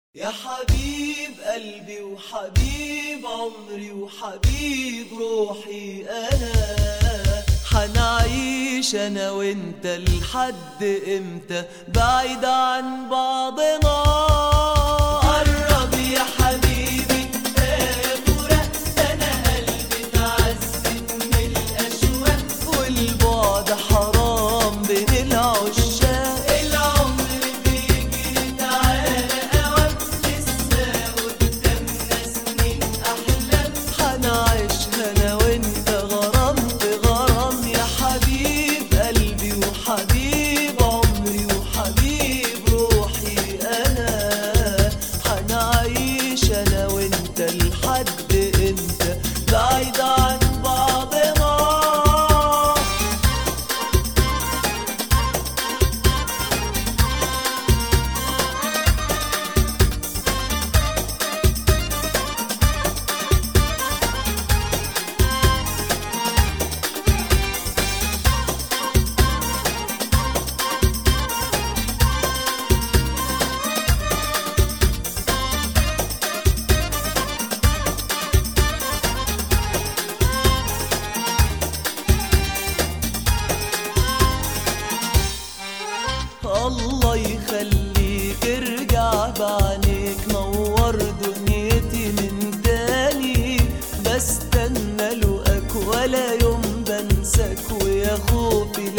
يا حبيب قلبي وحبيب عمري وحبيب روحي انا حنعيش انا وانت لحد امتى بعيد عن بعضنا قرب يا حبيبي كفايه فراق انا قلبي اتعذب من الاشواق والبعد حرام بين العشاق العمر بيجري تعالى اوام لسه قدامنا سنين احلام حنعيشها انا وانت غرام في غرام يا حبيب قلبي وحبيب عمري وحبيب روحي انا حنعيش انا وانت لحد امتى بعيد عن بعضنا الله يخليك ارجع بعينيك نور دنيتي من تاني بستنى لقاك ولا يوم بنساك ويا خوفي